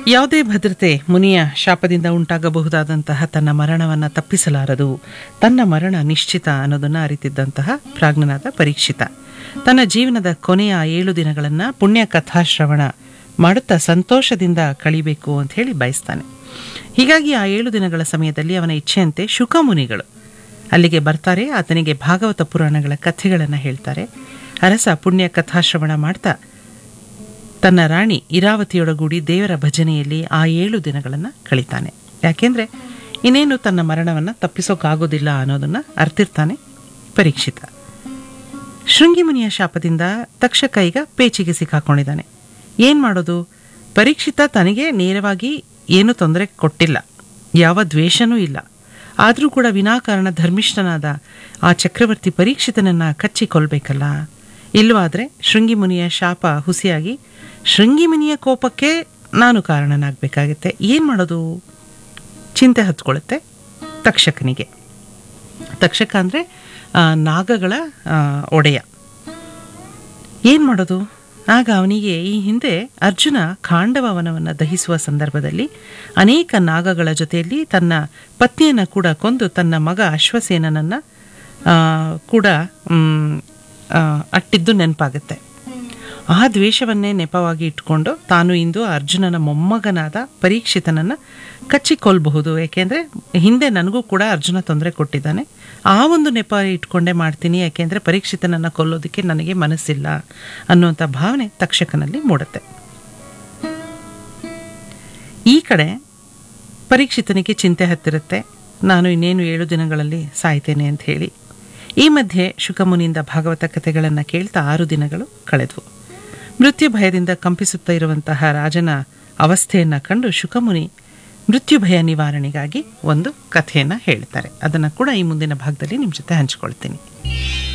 ಯಾವುದೇ ಭದ್ರತೆ ಮುನಿಯ ಶಾಪದಿಂದ ಉಂಟಾಗಬಹುದಾದಂತಹ ತನ್ನ ಮರಣವನ್ನು ತಪ್ಪಿಸಲಾರದು ತನ್ನ ಮರಣ ನಿಶ್ಚಿತ ಅನ್ನೋದನ್ನು ಅರಿತಿದ್ದಂತಹ ಪ್ರಾಜ್ಞನಾದ ಪರೀಕ್ಷಿತ ತನ್ನ ಜೀವನದ ಕೊನೆಯ ಏಳು ದಿನಗಳನ್ನು ಪುಣ್ಯ ಕಥಾಶ್ರವಣ ಮಾಡುತ್ತಾ ಸಂತೋಷದಿಂದ ಕಳಿಬೇಕು ಅಂತ ಹೇಳಿ ಬಯಸ್ತಾನೆ ಹೀಗಾಗಿ ಆ ಏಳು ದಿನಗಳ ಸಮಯದಲ್ಲಿ ಅವನ ಇಚ್ಛೆಯಂತೆ ಶುಕಮುನಿಗಳು ಅಲ್ಲಿಗೆ ಬರ್ತಾರೆ ಆತನಿಗೆ ಭಾಗವತ ಪುರಾಣಗಳ ಕಥೆಗಳನ್ನು ಹೇಳ್ತಾರೆ ಅರಸ ಪುಣ್ಯ ಕಥಾಶ್ರವಣ ಮಾಡ್ತಾ ತನ್ನ ರಾಣಿ ಇರಾವತಿಯೊಡಗೂಡಿ ದೇವರ ಭಜನೆಯಲ್ಲಿ ಆ ಏಳು ದಿನಗಳನ್ನು ಕಳೀತಾನೆ ಯಾಕೆಂದರೆ ಇನ್ನೇನು ತನ್ನ ಮರಣವನ್ನು ತಪ್ಪಿಸೋಕ್ಕಾಗೋದಿಲ್ಲ ಅನ್ನೋದನ್ನು ಅರ್ತಿರ್ತಾನೆ ಪರೀಕ್ಷಿತ ಶೃಂಗಿಮುನಿಯ ಶಾಪದಿಂದ ತಕ್ಷಕ ಈಗ ಪೇಚಿಗೆ ಸಿಕ್ಕಾಕೊಂಡಿದ್ದಾನೆ ಏನು ಮಾಡೋದು ಪರೀಕ್ಷಿತ ತನಗೆ ನೇರವಾಗಿ ಏನೂ ತೊಂದರೆ ಕೊಟ್ಟಿಲ್ಲ ಯಾವ ದ್ವೇಷನೂ ಇಲ್ಲ ಆದರೂ ಕೂಡ ವಿನಾಕಾರಣ ಧರ್ಮಿಷ್ಠನಾದ ಆ ಚಕ್ರವರ್ತಿ ಪರೀಕ್ಷಿತನನ್ನು ಕಚ್ಚಿಕೊಳ್ಬೇಕಲ್ಲ ಇಲ್ಲವಾದರೆ ಶೃಂಗಿಮುನಿಯ ಶಾಪ ಹುಸಿಯಾಗಿ ಶೃಂಗಿಮುನಿಯ ಕೋಪಕ್ಕೆ ನಾನು ಕಾರಣನಾಗಬೇಕಾಗತ್ತೆ ಏನು ಮಾಡೋದು ಚಿಂತೆ ಹತ್ಕೊಳ್ಳುತ್ತೆ ತಕ್ಷಕನಿಗೆ ತಕ್ಷಕ ಅಂದರೆ ನಾಗಗಳ ಆ, ಒಡೆಯ ಏನು ಮಾಡೋದು ಆಗ ಅವನಿಗೆ ಈ ಹಿಂದೆ ಅರ್ಜುನ ಖಾಂಡವ ವನವನ್ನು ದಹಿಸುವ ಸಂದರ್ಭದಲ್ಲಿ ಅನೇಕ ನಾಗಗಳ ಜೊತೆಯಲ್ಲಿ ತನ್ನ ಪತ್ನಿಯನ್ನು ಕೂಡ ಕೊಂದು ತನ್ನ ಮಗ ಅಶ್ವಸೇನನನ್ನು ಆ, ಕೂಡ ಮ್, ಆ, ಅಟ್ಟಿದ್ದು ನೆನಪಾಗುತ್ತೆ ಆ ದ್ವೇಷವನ್ನೇ ನೆಪವಾಗಿ ಇಟ್ಕೊಂಡು ತಾನು ಇಂದು ಅರ್ಜುನನ ಮೊಮ್ಮಗನಾದ ಪರೀಕ್ಷಿತನನ್ನು ಕಚ್ಚಿಕೊಲ್ಬಹುದು ಏಕೆಂದರೆ ಹಿಂದೆ ನನಗೂ ಕೂಡ ಅರ್ಜುನ ತೊಂದರೆ ಕೊಟ್ಟಿದ್ದಾನೆ ಆ ಒಂದು ನೆಪ ಇಟ್ಕೊಂಡೇ ಮಾಡ್ತೀನಿ ಯಾಕೆಂದರೆ ಪರೀಕ್ಷಿತನನ್ನು ಕೊಲ್ಲೋದಕ್ಕೆ ನನಗೆ ಮನಸ್ಸಿಲ್ಲ ಅನ್ನುವಂಥ ಭಾವನೆ ತಕ್ಷಕನಲ್ಲಿ ಮೂಡುತ್ತೆ ಈ ಕಡೆ ಪರೀಕ್ಷಿತನಿಗೆ ಚಿಂತೆ ಹತ್ತಿರುತ್ತೆ ನಾನು ಇನ್ನೇನು ಏಳು ದಿನಗಳಲ್ಲಿ ಸಾಯ್ತೇನೆ ಅಂತ ಹೇಳಿ ಈ ಮಧ್ಯೆ ಶುಕಮುನಿಯಿಂದ ಭಾಗವತ ಕಥೆಗಳನ್ನು ಕೇಳ್ತಾ ಆರು ದಿನಗಳು ಕಳೆದವು ಮೃತ್ಯು ಭಯದಿಂದ ಕಂಪಿಸುತ್ತಾ ಇರುವಂತಹ ರಾಜನ ಅವಸ್ಥೆಯನ್ನು ಕಂಡು ಶುಕಮುನಿ ಮೃತ್ಯು ಭಯ ನಿವಾರಣೆಗಾಗಿ ಒಂದು ಕಥೆಯನ್ನು ಹೇಳ್ತಾರೆ ಅದನ್ನು ಕೂಡ ಈ ಮುಂದಿನ ಭಾಗದಲ್ಲಿ ನಿಮ್ಮ ಜೊತೆ ಹಂಚ್ಕೊಳ್ತೀನಿ